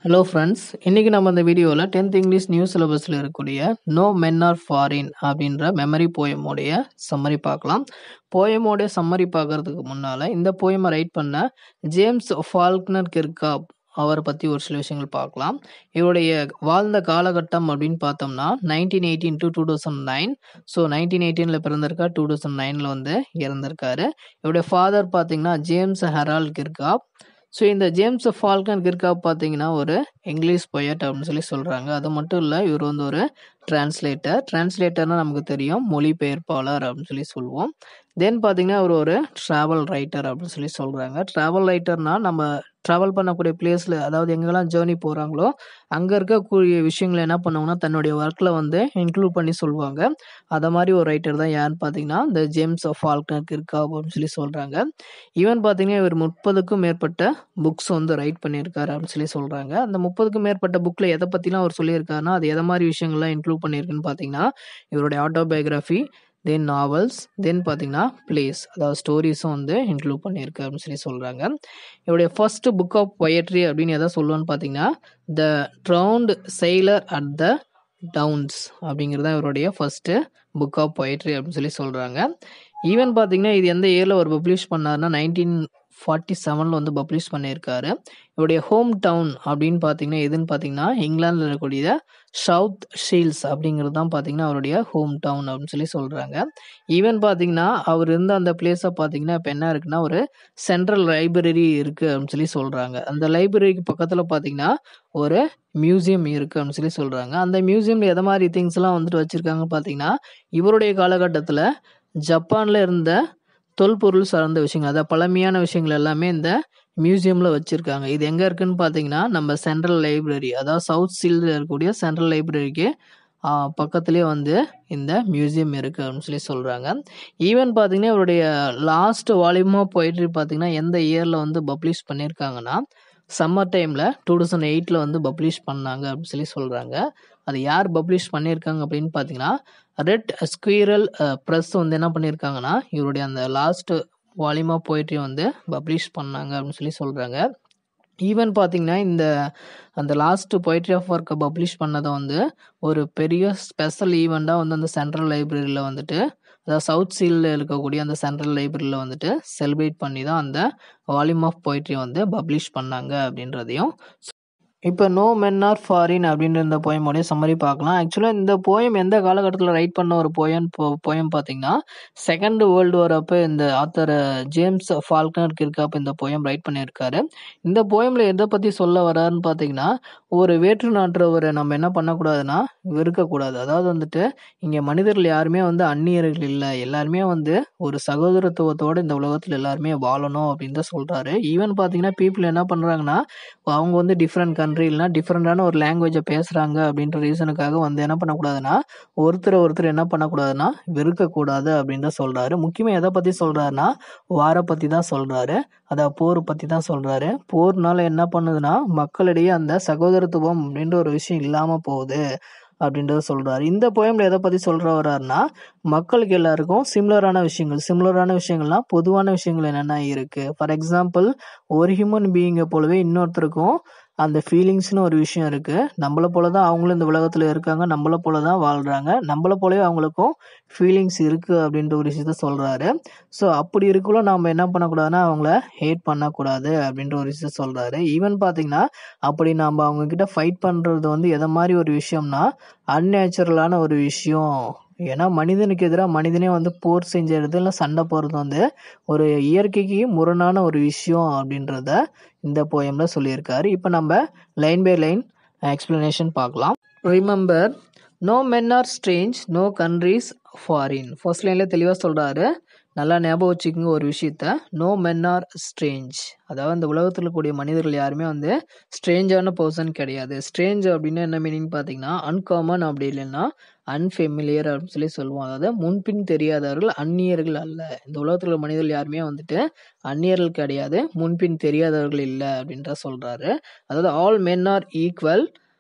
Hello friends இன்றைக்கி நம்ம இந்த வீடியோவில் டென்த் இங்கிலீஷ் நியூ சிலபஸில் இருக்கக்கூடிய நோ மென் ஆர் ஃபாரின் அப்படின்ற மெமரி போயமோடைய சம்மரி பார்க்கலாம் போயமோடைய சம்மரி பார்க்கறதுக்கு முன்னால் இந்த போயமை ரைட் பண்ண ஜேம்ஸ் ஃபால்க்னர் கிர்காப் அவரை பற்றி ஒரு சில விஷயங்கள் பார்க்கலாம் இவருடைய வாழ்ந்த காலகட்டம் அப்படின்னு பார்த்தோம்னா nineteen eighteen to two thousand nine so nineteen எயிட்டீனில் பிறந்திருக்கா டூ தௌசண்ட் நைனில் வந்து இறந்திருக்காரு இவருடைய ஃபாதர் பார்த்தீங்கன்னா ஜேம்ஸ் ஹெரால் கிர்காப் ஸோ இந்த ஜேம்ஸ் ஃபால்கன் கிர்காப் பார்த்தீங்கன்னா ஒரு இங்கிலீஷ் பொயட் அப்படின்னு சொல்லி சொல்கிறாங்க அது மட்டும் இல்லை இவர் வந்து ஒரு டிரான்ஸ்லேட்டர் டிரான்ஸ்லேட்டர்னால் நமக்கு தெரியும் மொழிபெயர்ப்பாளர் அப்படின்னு சொல்லி சொல்லுவோம் தென் பார்த்தீங்கன்னா அவர் ஒரு ட்ராவல் ரைட்டர் அப்படின்னு சொல்லி சொல்கிறாங்க ட்ராவல் ரைட்டர்னால் நம்ம ட்ராவல் பண்ணக்கூடிய பிளேஸில் அதாவது எங்கெல்லாம் ஜேர்னி போகிறாங்களோ அங்கே இருக்கக்கூடிய விஷயங்களை என்ன பண்ணுவாங்கன்னா தன்னுடைய ஒர்க்கில் வந்து இன்க்ளூட் பண்ணி சொல்லுவாங்க அதை மாதிரி ஒரு ரைட்டர் தான் யாருன்னு பார்த்தீங்கன்னா இந்த ஜேம்ஸ் ஆஃப் ஃபால்கனர் கிர்கா அப்படின்னு சொல்லி சொல்கிறாங்க ஈவன் பார்த்தீங்கன்னா இவர் முப்பதுக்கும் மேற்பட்ட புக்ஸ் வந்து ரைட் பண்ணியிருக்காரு அப்படின்னு சொல்லி சொல்கிறாங்க அந்த முப்பதுக்கும் மேற்பட்ட புக்கில் எதை பற்றிலாம் அவர் சொல்லியிருக்காருன்னா அது எதை மாதிரி விஷயங்கள்லாம் இன்க்ளூட் பண்ணியிருக்குன்னு பார்த்தீங்கன்னா இவருடைய ஆட்டோபயோகிராஃபி தென் நாவல்ஸ் தென் பார்த்தீங்கன்னா பிளேஸ் அதாவது ஸ்டோரிஸும் வந்து இன்க்ளூட் பண்ணியிருக்கு அப்படின்னு சொல்லி சொல்கிறாங்க இவருடைய ஃபர்ஸ்ட் புக் ஆஃப் பொயட்ரி அப்படின்னு எதை சொல்லுவோன்னு பார்த்தீங்கன்னா the drowned sailor at the downs அப்படிங்கிறது தான் இவருடைய ஃபஸ்ட்டு புக் ஆஃப் பொயட்ரி அப்படின்னு சொல்லி சொல்கிறாங்க ஈவன் பார்த்தீங்கன்னா இது எந்த இயரில் அவர் பப்ளிஷ் பண்ணாருன்னா நைன்டீன் ஃபார்ட்டி செவனில் வந்து பப்ளிஷ் பண்ணியிருக்காரு இவருடைய ஹோம் டவுன் அப்படின்னு பார்த்தீங்கன்னா எதுன்னு பார்த்தீங்கன்னா இங்கிலாந்தில் இருக்கக்கூடிய சவுத் ஷீல்ஸ் அப்படிங்கிறது தான் பார்த்தீங்கன்னா அவருடைய ஹோம் டவுன் அப்படின்னு சொல்லி சொல்கிறாங்க ஈவன் பார்த்தீங்கன்னா அவர் இருந்த அந்த பிளேஸை பார்த்தீங்கன்னா இப்போ என்ன இருக்குன்னா ஒரு சென்ட்ரல் லைப்ரரி இருக்குது அப்படின்னு சொல்லி சொல்கிறாங்க அந்த லைப்ரரிக்கு பக்கத்தில் பார்த்தீங்கன்னா ஒரு மியூசியம் இருக்குது அப்படின்னு சொல்லி சொல்கிறாங்க அந்த மியூசியமில் எதை மாதிரி திங்ஸ்லாம் வந்துட்டு வச்சுருக்காங்க பார்த்தீங்கன்னா இவருடைய காலகட்டத்தில் ஜப்பானில் இருந்த தொல்பொருள் சார்ந்த விஷயங்கள் அதாவது பழமையான விஷயங்கள் எல்லாமே இந்த மியூசியமில் வச்சுருக்காங்க இது எங்கே இருக்குன்னு பார்த்தீங்கன்னா நம்ம சென்ட்ரல் லைப்ரரி அதாவது சவுத் சீல்டில் இருக்கக்கூடிய சென்ட்ரல் லைப்ரரிக்கு பக்கத்துலேயே வந்து இந்த மியூசியம் இருக்குது அப்படின்னு சொல்லி சொல்கிறாங்க ஈவன் பார்த்தீங்கன்னா இவருடைய லாஸ்ட் வால்யூமாக போயிட்டு பார்த்தீங்கன்னா எந்த இயரில் வந்து பப்ளிஷ் பண்ணியிருக்காங்கன்னா சம்மர் டைமில் டூ தௌசண்ட் எயிட்டில் வந்து பப்ளிஷ் பண்ணாங்க அப்படின்னு சொல்லி சொல்கிறாங்க அது யார் பப்ளிஷ் பண்ணியிருக்காங்க அப்படின்னு பார்த்தீங்கன்னா ரெட் ஸ்குயரல் ப்ரெஸ் வந்து என்ன பண்ணியிருக்காங்கன்னா இவருடைய அந்த லாஸ்ட் வால்யூமாக போயிட்டு வந்து பப்ளிஷ் பண்ணாங்க அப்படின்னு சொல்லி சொல்கிறாங்க ஈவன் பார்த்தீங்கன்னா இந்த அந்த லாஸ்ட் பொய்ட்ரி ஆஃப் ஒர்க்கை பப்ளிஷ் பண்ணதை வந்து ஒரு பெரிய ஸ்பெஷல் ஈவெண்ட்டாக வந்து அந்த சென்ட்ரல் லைப்ரரியில் வந்துட்டு அதாவது சவுத் சீலில் இருக்கக்கூடிய அந்த சென்ட்ரல் லைப்ரரியில் வந்துட்டு செலிப்ரேட் பண்ணி தான் அந்த வால்யூம் ஆஃப் பொய்ட்ரி வந்து பப்ளிஷ் பண்ணாங்க அப்படின்றதையும் இப்போ நோ மென் ஆர் ஃபாரின் அப்படின்ற இந்த போயமோடைய சம்மரி பார்க்கலாம் ஆக்சுவலாக இந்த போயம் எந்த காலகட்டத்தில் ரைட் பண்ண ஒரு போயம் போயம் பார்த்தீங்கன்னா செகண்ட் வேர்ல்டு வார் அப்போ இந்த ஆத்தர் ஜேம்ஸ் ஃபால்கனர் கிர்காப் இந்த போயம் ரைட் பண்ணியிருக்காரு இந்த போயமில் எதை பற்றி சொல்ல வராருன்னு பார்த்தீங்கன்னா ஒரு வேற்று நாட்டுறவரை நம்ம என்ன பண்ணக்கூடாதுன்னா வெறுக்கக்கூடாது அதாவது வந்துட்டு இங்கே மனிதர்கள் யாருமே வந்து அந்நியர்கள் இல்லை எல்லாருமே வந்து ஒரு சகோதரத்துவத்தோடு இந்த உலகத்தில் எல்லாருமே வாழணும் அப்படின்னு தான் சொல்கிறாரு ஈவன் பார்த்தீங்கன்னா பீப்புள் என்ன பண்ணுறாங்கன்னா அவங்க வந்து டிஃப்ரெண்ட் கண்ட்ரி இல்லைனா டிஃப்ரெண்டான ஒரு லாங்குவேஜை பேசுகிறாங்க அப்படின்ற ரீசனுக்காக வந்து என்ன பண்ணக்கூடாதுன்னா ஒருத்தர் ஒருத்தர் என்ன பண்ணக்கூடாதுன்னா வெறுக்கக்கூடாது அப்படின்னு தான் சொல்கிறாரு முக்கியமாக எதை பற்றி சொல்கிறாருன்னா வாரை பற்றி தான் சொல்கிறாரு அதை போர் பற்றி தான் சொல்கிறாரு போர்னால என்ன பண்ணுதுன்னா மக்களிடையே அந்த சகோதரத்துவம் அப்படின்ற ஒரு விஷயம் இல்லாமல் போகுது அப்படின்றத சொல்கிறாரு இந்த போயமில் எதை பற்றி சொல்கிற வர்றாருன்னா மக்களுக்கு எல்லாருக்கும் சிமிலரான விஷயங்கள் சிமிலரான விஷயங்கள்லாம் பொதுவான விஷயங்கள் என்னென்ன இருக்குது ஃபார் எக்ஸாம்பிள் ஒரு ஹியூமன் பீயிங்கை போலவே இன்னொருத்தருக்கும் அந்த ஃபீலிங்ஸ்னு ஒரு விஷயம் இருக்குது நம்மளை போல தான் அவங்களும் இந்த உலகத்தில் இருக்காங்க நம்மளை போல தான் வாழ்கிறாங்க நம்மளை போலவே அவங்களுக்கும் ஃபீலிங்ஸ் இருக்குது அப்படின்ற ஒரு விஷயத்த சொல்கிறாரு ஸோ அப்படி இருக்கக்குள்ள நாம் என்ன பண்ணக்கூடாதுன்னா அவங்கள ஹேட் பண்ணக்கூடாது அப்படின்ற ஒரு விஷயத்த சொல்கிறாரு ஈவன் பார்த்தீங்கன்னா அப்படி நாம் அவங்கக்கிட்ட ஃபைட் பண்ணுறது வந்து எதை மாதிரி ஒரு விஷயம்னா அன்நேச்சுரலான ஒரு விஷயம் ஏன்னா மனிதனுக்கு எதிராக மனிதனே வந்து போர் செஞ்சுறது இல்லை சண்டை போகிறது வந்து ஒரு இயற்கைக்கு முரணான ஒரு விஷயம் அப்படின்றத இந்த போயமில் சொல்லியிருக்காரு இப்போ நம்ம லைன் பை லைன் எக்ஸ்பிளனேஷன் பார்க்கலாம் remember no men are strange no countries foreign first லைனில் தெளிவாக சொல்கிறாரு நல்லா ஞாபகம் வச்சுக்கோங்க ஒரு விஷயத்த நோ மென் ஆர் ஸ்ட்ரேஞ்ச் அதாவது இந்த உலகத்தில் இருக்கக்கூடிய மனிதர்கள் யாருமே வந்து ஸ்ட்ரேஞ்சான பர்சன் கிடையாது ஸ்ட்ரேஞ்ச் அப்படின்னு என்ன மீனிங் பார்த்தீங்கன்னா அன்காமன் அப்படி இல்லைன்னா அன்ஃபெமிலியர் அப்படின்னு சொல்லி சொல்லுவோம் அதாவது முன்பின் தெரியாதவர்கள் அந்நியர்கள் அல்ல இந்த உலகத்தில் மனிதர்கள் யாருமே வந்துட்டு அந்நியர்கள் கிடையாது முன்பின் தெரியாதவர்கள் இல்லை அப்படின்ற சொல்கிறாரு அதாவது all men are equal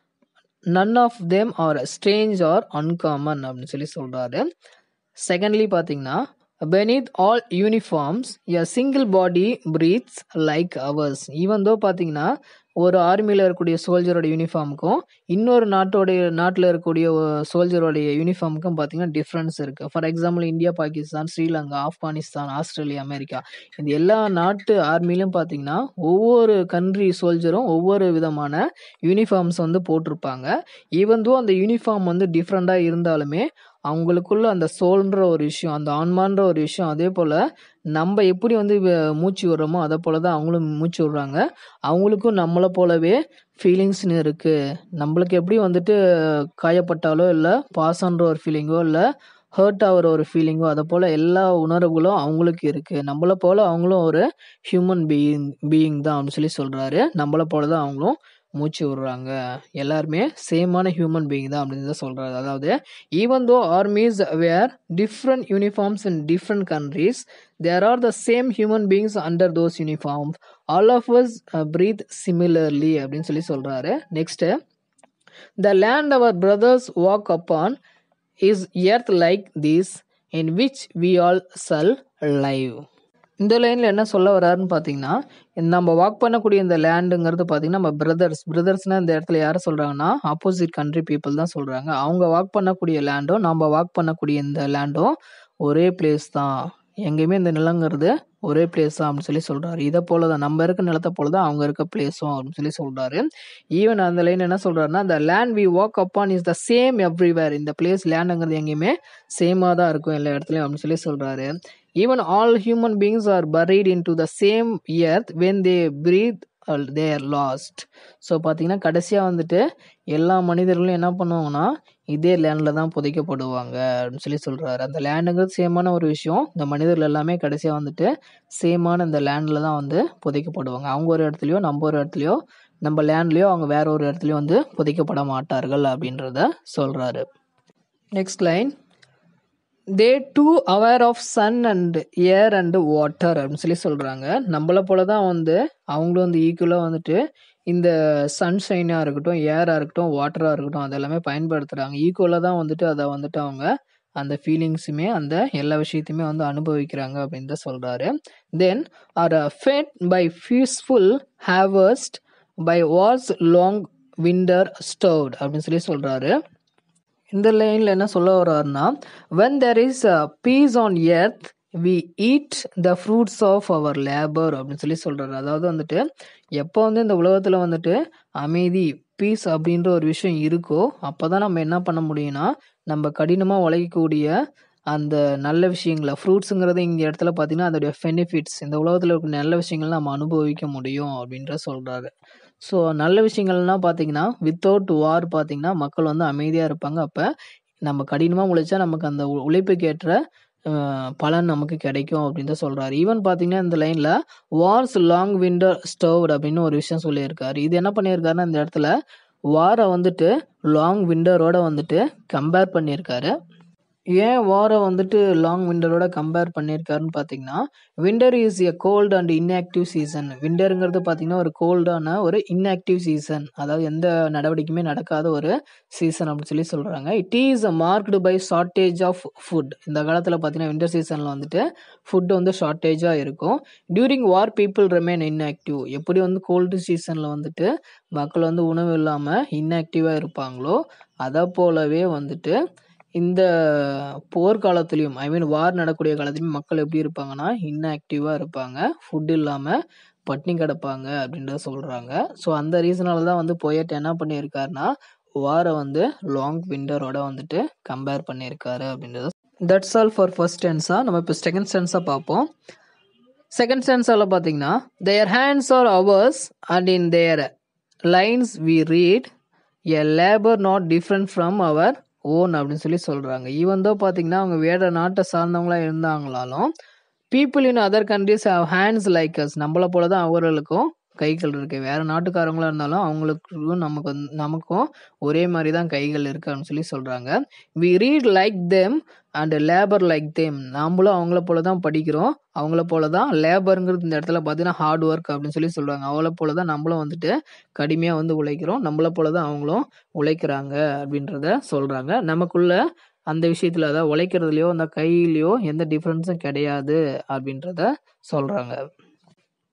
none of them are strange are uncommon அப்படின்னு சொல்லி சொல்கிறாரு செகண்ட்லி பார்த்தீங்கன்னா beneath all uniforms a single body breathes like ours even though பார்த்தீங்கன்னா ஒரு ஆர்மியில் இருக்கக்கூடிய சோல்ஜரோட யூனிஃபார்முக்கும் இன்னொரு நாட்டோடைய நாட்டில் இருக்கக்கூடிய சோல்ஜரோடைய யூனிஃபார்முக்கும் பார்த்தீங்கன்னா டிஃப்ரென்ஸ் இருக்குது for example India Pakistan Sri Lanka Afghanistan Australia America இந்த எல்லா நாட்டு ஆர்மிலையும் பார்த்தீங்கன்னா ஒவ்வொரு கண்ட்ரி சோல்ஜரும் ஒவ்வொரு விதமான யூனிஃபார்ம்ஸ் வந்து போட்டிருப்பாங்க ஈவன் தோ அந்த யூனிஃபார்ம் வந்து டிஃப்ரெண்ட்டாக இருந்தாலுமே அவங்களுக்குள்ள அந்த சோல்ன்ற ஒரு விஷயம் அந்த ஆன்மான்ற ஒரு விஷயம் அதே போல் நம்ம எப்படி வந்து வ- மூச்சு விடுறோமோ அதை போல தான் அவங்களும் மூச்சு விடுறாங்க அவங்களுக்கும் நம்மளை போலவே ஃபீலிங்ஸ்னு இருக்குது நம்மளுக்கு எப்படி வந்துட்டு காயப்பட்டாலோ இல்லை பாசன்ற ஒரு ஃபீலிங்கோ இல்லை ஹர்ட் ஆகிற ஒரு ஃபீலிங்கோ அதை போல் எல்லா உணர்வுகளும் அவங்களுக்கு இருக்குது நம்மளை போல் அவங்களும் ஒரு ஹியூமன் பீயிங் பீயிங் தான் அப்படின்னு சொல்லி சொல்கிறாரு நம்மளை போல தான் அவங்களும் மூச்சு விடுறாங்க எல்லாருமே சேமான ஹியூமன் பீயிங் தான் அப்படின்னு தான் சொல்கிறாரு அதாவது even though armies wear different uniforms in different countries there are the same human beings under those uniforms all of us breathe similarly அப்படின்னு சொல்லி சொல்கிறாரு next The land our brothers walk upon is earth like this, in which we all shall live. இந்த லைனில் என்ன சொல்ல வர்றாருன்னு பார்த்தீங்கன்னா இந்த நம்ம வாக் பண்ணக்கூடிய இந்த லேண்டுங்கிறது பார்த்தீங்கன்னா நம்ம பிரதர்ஸ் பிரதர்ஸ்னால் இந்த இடத்துல யாரை சொல்கிறாங்கன்னா ஆப்போசிட் கண்ட்ரி பீப்புள் தான் சொல்கிறாங்க அவங்க வாக் பண்ணக்கூடிய லேண்டும் நம்ம வாக் பண்ணக்கூடிய இந்த லேண்டும் ஒரே பிளேஸ் தான் எங்கேயுமே இந்த நிலங்கிறது ஒரே பிளேஸ் தான் அப்படின்னு சொல்லி சொல்கிறாரு இதை போல தான் நம்ம இருக்க நிலத்தை போல தான் அவங்க இருக்க பிளேஸும் அப்படின்னு சொல்லி சொல்கிறாரு ஈவன் அந்த லைன் என்ன சொல்கிறாருன்னா the land we walk upon is the same everywhere இந்த பிளேஸ் லேண்டுங்கிறது எங்கேயுமே சேமாக தான் இருக்கும் எல்லா இடத்துலையும் அப்படின்னு சொல்லி சொல்கிறாரு even all human beings are buried into the same earth when they breathe they are lost so பார்த்தீங்கன்னா கடைசியாக வந்துட்டு எல்லா மனிதர்களும் என்ன பண்ணுவாங்கன்னா இதே லேண்டில் தான் புதைக்கப்படுவாங்க அப்படின்னு சொல்லி சொல்கிறாரு அந்த லேண்டுங்கிறது சேமான ஒரு விஷயம் இந்த மனிதர்கள் எல்லாமே கடைசியாக வந்துட்டு சேமான இந்த லேண்டில் தான் வந்து புதைக்கப்படுவாங்க அவங்க ஒரு இடத்துலையோ நம்ம ஒரு இடத்துலையோ நம்ம லேண்ட்லேயோ அவங்க வேற ஒரு இடத்துலையோ வந்து புதைக்கப்பட மாட்டார்கள் அப்படின்றத சொல்கிறாரு next line they too aware of sun and air and water அப்படின்னு சொல்லி சொல்கிறாங்க நம்மளை போல தான் வந்து அவங்களும் வந்து ஈக்குவலாக வந்துட்டு இந்த சன்ஷைனாக இருக்கட்டும் ஏராக இருக்கட்டும் வாட்டராக இருக்கட்டும் அதெல்லாமே பயன்படுத்துகிறாங்க ஈக்குவலாக தான் வந்துட்டு அதை வந்துட்டு அவங்க அந்த ஃபீலிங்ஸுமே அந்த எல்லா விஷயத்தையுமே வந்து அனுபவிக்கிறாங்க அப்படின்னு தான் சொல்கிறாரு then are fed by peaceful harvest by wars long winter starved அப்படின்னு சொல்லி சொல்கிறாரு இந்த லைனில் என்ன சொல்ல வர்றாருன்னா when there is peace on earth we eat the fruits of our labour அப்படின்னு சொல்லி சொல்கிறாரு அதாவது வந்துட்டு எப்போ வந்து இந்த உலகத்தில் வந்துட்டு அமைதி பீஸ் அப்படின்ற ஒரு விஷயம் இருக்கோ அப்போ தான் நம்ம என்ன பண்ண முடியும்னா நம்ம கடினமாக உழைக்கக்கூடிய அந்த நல்ல விஷயங்களை ஃப்ரூட்ஸுங்கிறது இங்கே இடத்துல பார்த்தீங்கன்னா அதோடைய பெனிஃபிட்ஸ் இந்த உலகத்தில் இருக்க நல்ல விஷயங்கள் நம்ம அனுபவிக்க முடியும் அப்படின்ற சொல்கிறாரு ஸோ நல்ல விஷயங்கள்லாம் பார்த்தீங்கன்னா வித்தவுட் வார் பார்த்தீங்கன்னா மக்கள் வந்து அமைதியாக இருப்பாங்க அப்போ நம்ம கடினமாக உழைச்சா நமக்கு அந்த உ- உழைப்புக்கேற்ற அஹ், பலன் நமக்கு கிடைக்கும் அப்படின்னு தான் சொல்கிறாரு ஈவன் பார்த்தீங்கன்னா இந்த லைனில் வார்ஸ் லாங் விண்டர் ஸ்டவ்ட் அப்படின்னு ஒரு விஷயம் சொல்லியிருக்காரு இது என்ன பண்ணியிருக்காருன்னா இந்த இடத்துல வாரை வந்துட்டு லாங் விண்டரோட வந்துட்டு கம்பேர் பண்ணியிருக்காரு ஏன் வாரை வந்துட்டு லாங் விண்டரோட கம்பேர் பண்ணியிருக்காருன்னு பார்த்தீங்கன்னா winter is a cold and inactive season விண்டருங்கிறது பார்த்தீங்கன்னா ஒரு கோல்டான ஒரு inactive சீசன் அதாவது எந்த நடவடிக்கையுமே நடக்காத ஒரு சீசன் அப்படின்னு சொல்லி சொல்கிறாங்க it is marked by shortage of food இந்த காலத்தில் பார்த்தீங்கன்னா விண்டர் சீசனில் வந்துட்டு ஃபுட் வந்து ஷார்ட்டேஜாக இருக்கும் during war people remain inactive எப்படி வந்து கோல்டு சீசனில் வந்துட்டு மக்கள் வந்து உணவு இல்லாமல் inactive-ஆ இருப்பாங்களோ அதை போலவே வந்துட்டு இந்த போர்க்காலத்துலேயும் ஐ மீன் வார் நடக்கூடிய காலத்துலையும் மக்கள் எப்படி இருப்பாங்கன்னா இன்ஆக்டிவாக இருப்பாங்க ஃபுட் இல்லாமல் பட்னி கிடப்பாங்க அப்படின்றத சொல்கிறாங்க ஸோ அந்த ரீசனால தான் வந்து போயட் என்ன பண்ணியிருக்காருன்னா வாரை வந்து லாங் விண்டரோட வந்துட்டு கம்பேர் பண்ணியிருக்காரு அப்படின்றது தட்ஸ் ஆல் ஃபார் ஃபர்ஸ்ட் டென்ஸாக நம்ம இப்போ செகண்ட் டென்ஸாக பார்ப்போம் செகண்ட் ஸ்டென்ஸால் பார்த்தீங்கன்னா their hands are ours and in their lines we read a labour not different from our own அப்படின்னு சொல்லி சொல்கிறாங்க ஈவன் தோ பார்த்தீங்கன்னா அவங்க வேற நாட்டை சார்ந்தவங்களா இருந்தாங்களாலும் people in other countries have hands like us நம்மளை போல தான் அவர்களுக்கும் கைகள் இருக்கு வேற நாட்டுக்காரங்களா இருந்தாலும் அவங்களுக்கும் நமக்கு வந்து- நமக்கும் ஒரே மாதிரி தான் கைகள் இருக்கு அப்படின்னு சொல்லி சொல்றாங்க we read like them and labour like them நாமளும் அவங்கள போல தான் படிக்கிறோம் அவங்கள போல தான் லேபருங்கிறது இந்த இடத்துல பார்த்தீங்கன்னா ஹார்ட் ஒர்க் அப்படின்னு சொல்லி சொல்றாங்க அவளை போல தான் நம்மளும் வந்துட்டு கடுமையாக வந்து உழைக்கிறோம் நம்மளை போல தான் அவங்களும் உழைக்கிறாங்க அப்படின்றத சொல்றாங்க நமக்குள்ள அந்த விஷயத்துல அதாவது உழைக்கிறதுலையோ அந்த கையிலையோ எந்த டிஃப்ரென்ஸும் கிடையாது அப்படின்றத சொல்றாங்க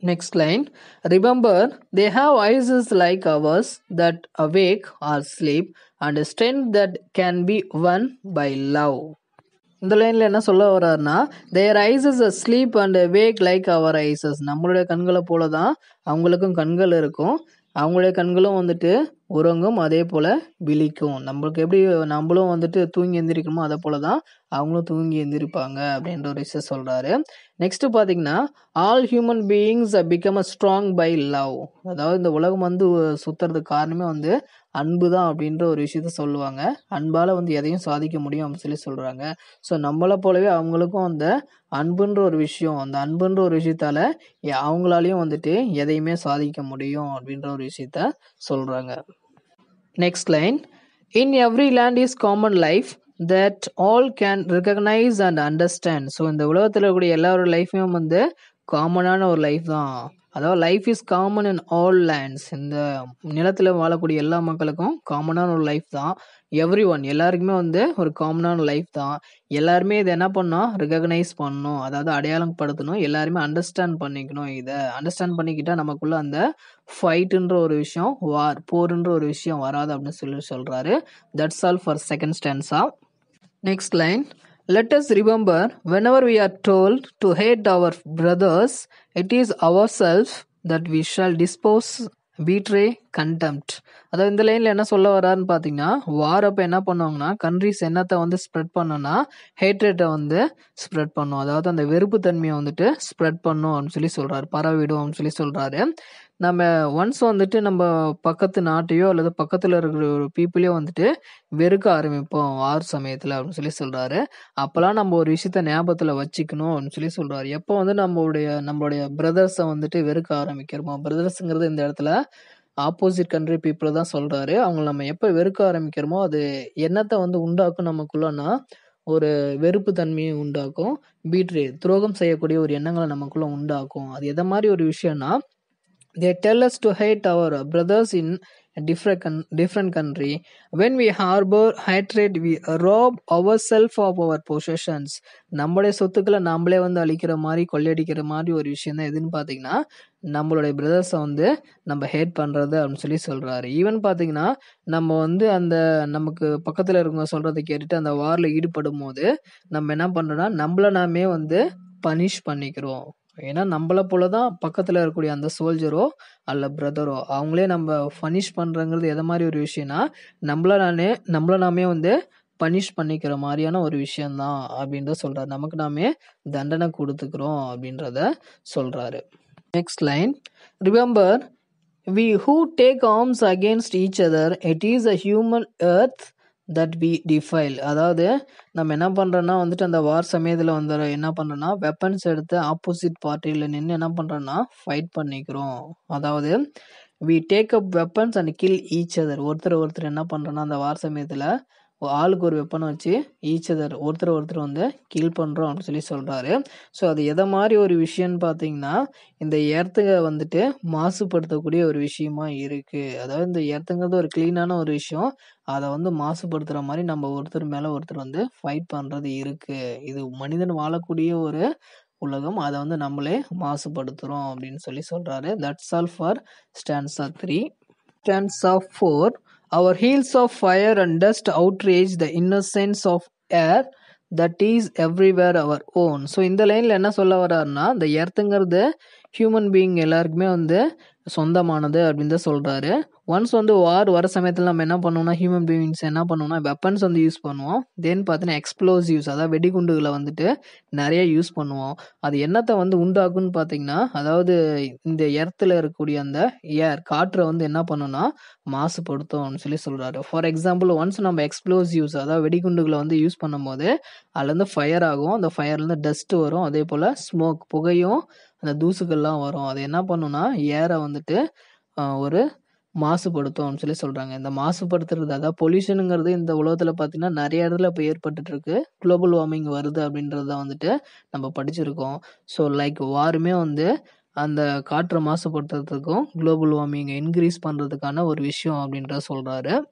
Next line. Remember, they have eyes like ours that awake or sleep, and strength that can be won by love. இந்த லைனில் என்ன சொல்ல வர்றாருன்னா their eyes asleep and wake like our eyes நம்மளுடைய கண்களை போல தான் அவங்களுக்கும் கண்கள் இருக்கும் அவங்களுடைய கண்களும் வந்துட்டு உறங்கும் அதே போல் விழிக்கும் நம்மளுக்கு எப்படி நம்மளும் வந்துட்டு தூங்கி எந்திரிக்கணுமோ அதே போல தான் அவங்களும் தூங்கி எந்திரிப்பாங்க அப்படின்ற ஒரு விஷயம் சொல்கிறாரு நெக்ஸ்ட் பார்த்தீங்கன்னா all human beings become a strong by love அதாவது இந்த உலகம் வந்து சுத்துறதுக்கு காரணமே வந்து அன்பு தான் அப்படின்ற ஒரு விஷயத்த சொல்லுவாங்க அன்பால் வந்து எதையும் சாதிக்க முடியும் அப்படின்னு சொல்லி சொல்கிறாங்க ஸோ நம்மளை போலவே அவங்களுக்கும் அந்த அன்புன்ற ஒரு விஷயம் அந்த அன்புன்ற ஒரு விஷயத்தால எ- அவங்களாலையும் வந்துட்டு எதையுமே சாதிக்க முடியும் அப்படின்ற ஒரு விஷயத்த சொல்கிறாங்க next line in every land is common life that all can recognise and understand so இந்த உலகத்தில் இருக்கக்கூடிய எல்லாரோட லைஃபையும் வந்து காமனான ஒரு லைஃப் தான் அதாவது life is common in all lands இந்த நிலத்தில் வாழக்கூடிய எல்லா மக்களுக்கும் காமனான ஒரு லைஃப் தான் எவ்ரி ஒன் எல்லாருக்குமே வந்து ஒரு காமனான லைஃப் தான் எல்லாருமே இதை என்ன பண்ணணும் ரெகக்னைஸ் பண்ணணும் அதாவது அடையாளம் படுத்தணும் எல்லாருமே அண்டர்ஸ்டாண்ட் பண்ணிக்கணும் இதை அண்டர்ஸ்டாண்ட் பண்ணிக்கிட்டா நமக்குள்ள அந்த ஃபைட்டுன்ற ஒரு விஷயம் வார் போருன்ற ஒரு விஷயம் வராது அப்படின்னு சொல்லி சொல்றாரு that's all for second stanza next line let us remember whenever we are told to hate our brothers it is ourselves that we shall dispose betray contempt அதாவது இந்த லைன்ல என்ன சொல்ல வர்றாருன்னு பார்த்தீங்கன்னா வார் அப்போ என்ன பண்ணுவாங்கன்னா கண்ட்ரிஸ் என்னத்தை வந்து ஸ்ப்ரெட் பண்ணோம்னா ஹேட்ரேட்டை வந்து ஸ்ப்ரெட் பண்ணும் அதாவது அந்த வெறுப்பு தன்மையை வந்துட்டு ஸ்ப்ரெட் பண்ணும் அப்படின்னு சொல்லி சொல்றாரு பரவிடும் அப்படின்னு சொல்லி சொல்றாரு நம்ம ஒன்ஸ் வந்துட்டு நம்ம பக்கத்து நாட்டையோ அல்லது பக்கத்தில் இருக்கிற ஒரு பீப்புளையோ வந்துட்டு வெறுக்க ஆரம்பிப்போம் ஆறு சமயத்தில் அப்படின்னு சொல்லி சொல்றாரு அப்போல்லாம் நம்ம ஒரு விஷயத்த ஞாபகத்தில் வச்சுக்கணும் அப்படின்னு சொல்லி சொல்றாரு எப்போ வந்து நம்மளுடைய நம்மளுடைய பிரதர்ஸை வந்துட்டு வெறுக்க ஆரம்பிக்கிறோமோ பிரதர்ஸுங்கிறது இந்த இடத்துல ஆப்போசிட் கண்ட்ரி பீப்புள் தான் சொல்றாரு அவங்கள நம்ம எப்போ வெறுக்க ஆரம்பிக்கிறோமோ அது என்னத்தை வந்து உண்டாக்கும் நமக்குள்ளனா ஒரு வெறுப்பு தன்மையை உண்டாக்கும் பீட்ரே துரோகம் செய்யக்கூடிய ஒரு எண்ணங்களை நமக்குள்ள உண்டாக்கும் அது எதை மாதிரி ஒரு விஷயம்னா they tell us to hate our brothers in a different con- different country when we harbor hatred we rob ourselves of our possessions நம்மளுடைய சொத்துக்களை நாமளே வந்து அழிக்கிற மாதிரி கொள்ளையடிக்கிற மாதிரி ஒரு விஷயம் தான் எதுன்னு பார்த்தீங்கன்னா நம்மளுடைய பிரதர்ஸை வந்து நம்ம ஹேட் பண்ணுறது அப்படின்னு சொல்லி சொல்கிறாரு ஈவன் பார்த்தீங்கன்னா நம்ம வந்து அந்த நமக்கு பக்கத்தில் இருக்கவங்க சொல்கிறத கேட்டுட்டு அந்த வாரில் ஈடுபடும் போது நம்ம என்ன பண்ணுறோம்னா நம்மள நாமே வந்து பனிஷ் பண்ணிக்கிறோம் ஏன்னா நம்மளை போல தான் பக்கத்தில் இருக்கக்கூடிய அந்த சோல்ஜரோ அல்ல பிரதரோ அவங்களே நம்ம பனிஷ் பண்ணுறங்கிறது எதை மாதிரி ஒரு விஷயம்னா நம்மள நானே நம்மள நாமே வந்து பனிஷ் பண்ணிக்கிற மாதிரியான ஒரு விஷயம்தான் அப்படின்றத சொல்றாரு நமக்கு நாமே தண்டனை கொடுத்துக்கிறோம் அப்படின்றத சொல்றாரு next line remember we who take arms against each other it is a human earth that we defile அதாவது நம்ம என்ன பண்ணுறோன்னா வந்துட்டு அந்த வார் சமயத்தில் வந்து என்ன பண்ணுறோன்னா வெப்பன்ஸ் எடுத்து ஆப்போசிட் பார்ட்டியில் நின்று என்ன பண்ணுறோன்னா ஃபைட் பண்ணிக்கிறோம் அதாவது we take up weapons and kill each other ஒருத்தர் ஒருத்தர் என்ன பண்ணுறோன்னா அந்த வார் சமயத்தில் ஆளுக்கு ஒரு வெப்பனை வச்சு ஈச் அதர் ஒருத்தர் ஒருத்தர் வந்து கில் பண்ணுறோம் அப்படின்னு சொல்லி சொல்கிறாரு ஸோ அது எதை மாதிரி ஒரு விஷயம்னு பார்த்தீங்கன்னா இந்த எர்த்துக வந்துட்டு மாசுபடுத்தக்கூடிய ஒரு விஷயமா இருக்குது அதாவது இந்த எர்த்துங்கிறது ஒரு க்ளீனான ஒரு விஷயம் அதை வந்து மாசுபடுத்துகிற மாதிரி நம்ம ஒருத்தர் மேலே ஒருத்தர் வந்து ஃபைட் பண்ணுறது இருக்குது இது மனிதன் வாழக்கூடிய ஒரு உலகம் அதை வந்து நம்மளே மாசுபடுத்துகிறோம் அப்படின்னு சொல்லி சொல்கிறாரு that's all for stanza three stanza four our heels of fire and dust outrage the innocence of air that is everywhere our own so இந்த லைனில் என்ன சொல்ல வர்றாருன்னா இந்த எர்த்துங்கிறது ஹியூமன் பீயிங் எல்லாருக்குமே வந்து சொந்தமானது அப்படின்னு தான் சொல்கிறாரு ஒன்ஸ் வந்து வார் வர சமயத்தில் நம்ம என்ன பண்ணுவோம்னா ஹியூமன் பீயிங்ஸ் என்ன பண்ணுவோம்னா வெப்பன்ஸ் வந்து யூஸ் பண்ணுவோம் தென் பார்த்தீங்கன்னா எக்ஸ்ப்ளோசிவ்ஸ் அதாவது வெடிகுண்டுகளை வந்துட்டு நிறைய யூஸ் பண்ணுவோம் அது என்னத்தை வந்து உண்டாக்குன்னு பார்த்தீங்கன்னா அதாவது இந்த எர்த்தில் இருக்கக்கூடிய அந்த ஏர் காற்றை வந்து என்ன பண்ணுன்னா மாசுபடுத்தும் சொல்லி சொல்கிறாரு ஃபார் எக்ஸாம்பிள் ஒன்ஸ் நம்ம எக்ஸ்ப்ளோசிவ்ஸ் அதாவது வெடிகுண்டுகளை வந்து யூஸ் பண்ணும்போது அதுலேருந்து ஃபயர் ஆகும் அந்த ஃபயர்லேருந்து டஸ்ட் வரும் அதே போல் ஸ்மோக் புகையும் அந்த தூசுகள்லாம் வரும் அது என்ன பண்ணுன்னா ஏரை வந்துட்டு ஆஹ், ஒரு மாசுபடுத்தும்னு சொல்லி சொல்கிறாங்க இந்த மாசுபடுத்துறது அதாவது பொல்யூஷனுங்கிறது இந்த உலகத்தில் பார்த்தீங்கன்னா நிறைய இடத்துல இப்போ ஏற்பட்டுட்டு இருக்கு குளோபல் வார்மிங் வருது அப்படின்றத வந்துட்டு நம்ம படிச்சிருக்கோம் ஸோ லைக் வாருமே வந்து அந்த காற்றை மாசுபடுத்துறதுக்கும் குளோபல் வார்மிங்கை இன்க்ரீஸ் பண்ணுறதுக்கான ஒரு விஷயம் அப்படின்றத சொல்கிறாரு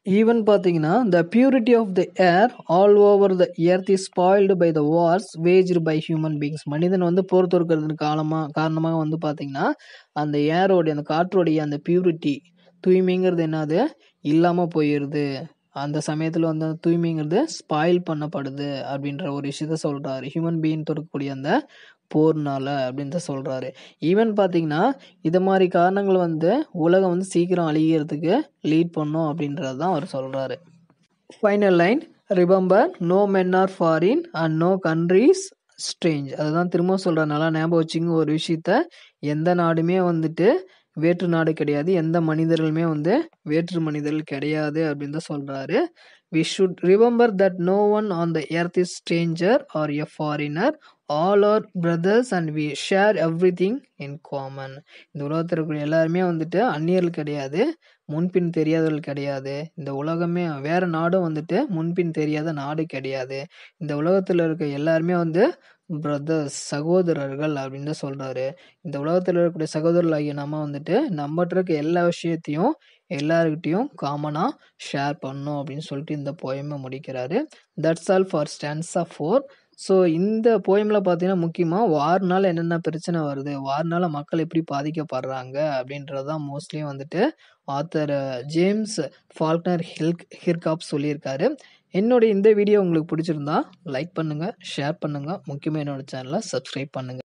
ஈவன் பார்த்தீங்கன்னா the purity of the air all over the earth is spoiled by the wars waged by human beings மனிதன் வந்து போர் தொடுக்கிறதுக்கு காலமாக காரணமாக வந்து பார்த்தீங்கன்னா அந்த ஏரோடைய அந்த காற்றோடைய அந்த பியூரிட்டி தூய்மைங்கிறது என்னது இல்லாமல் போயிடுது அந்த சமயத்தில் வந்து அந்த தூய்மைங்கிறது ஸ்பாயில் பண்ணப்படுது அப்படின்ற ஒரு விஷயத்த சொல்கிறாரு ஹியூமன் பீயிங் தொடுக்கக்கூடிய அந்த போர்னால அப்படின்னு சொல்கிறாரு ஈவன் பார்த்தீங்கன்னா இது மாதிரி காரணங்கள் வந்து உலகம் வந்து சீக்கிரம் அழிகிறதுக்கு லீட் பண்ணும் அப்படின்றது தான் அவர் சொல்கிறாரு final line remember no men are foreign and no countries strange அதுதான் திரும்ப சொல்கிற நல்லா ஞாபகம் வச்சுங்க ஒரு விஷயத்த எந்த நாடுமே வந்துட்டு வேற்று நாடு கிடையாது எந்த மனிதர்களுமே வந்து வேற்று மனிதர்கள் கிடையாது அப்படின்னு தான் சொல்கிறாரு we should remember that no one on the earth is stranger or a foreigner all are brothers and we share everything in common இந்த உலகத்தில் இருக்கிற எல்லாருமே வந்துட்டு அந்நியர்கள் கிடையாது முன்பின் தெரியாதவர்கள் கிடையாது இந்த உலகமே வேற நாடும் வந்துட்டு முன்பின் தெரியாத நாடு கிடையாது இந்த உலகத்தில் இருக்க எல்லாருமே வந்து பிரதர்ஸ் சகோதரர்கள் அப்படின்னு தான் சொல்கிறாரு இந்த உலகத்தில் இருக்கக்கூடிய சகோதரர்களாகிய நம்ம வந்துட்டு நம்மகிட்ட இருக்க எல்லா விஷயத்தையும் எல்லாருக்கிட்டையும் காமனாக ஷேர் பண்ணணும் அப்படின்னு சொல்லிட்டு இந்த போயமை முடிக்கிறாரு that's all for stanza four so இந்த போயமில் பார்த்தீங்கன்னா முக்கியமாக வார்னால என்னென்ன பிரச்சனை வருது வார்னால மக்கள் எப்படி பாதிக்கப்படுறாங்க அப்படின்றது தான் மோஸ்ட்லி வந்துட்டு ஆத்தர் ஜேம்ஸ் ஃபால்க்னர் ஹில்க் ஹிர்காப் சொல்லியிருக்காரு என்னுடைய இந்த வீடியோ உங்களுக்கு பிடிச்சிருந்தா லைக் பண்ணுங்கள் ஷேர் பண்ணுங்கள் முக்கியமாக என்னோடய சேனலை சப்ஸ்கிரைப் பண்ணுங்கள்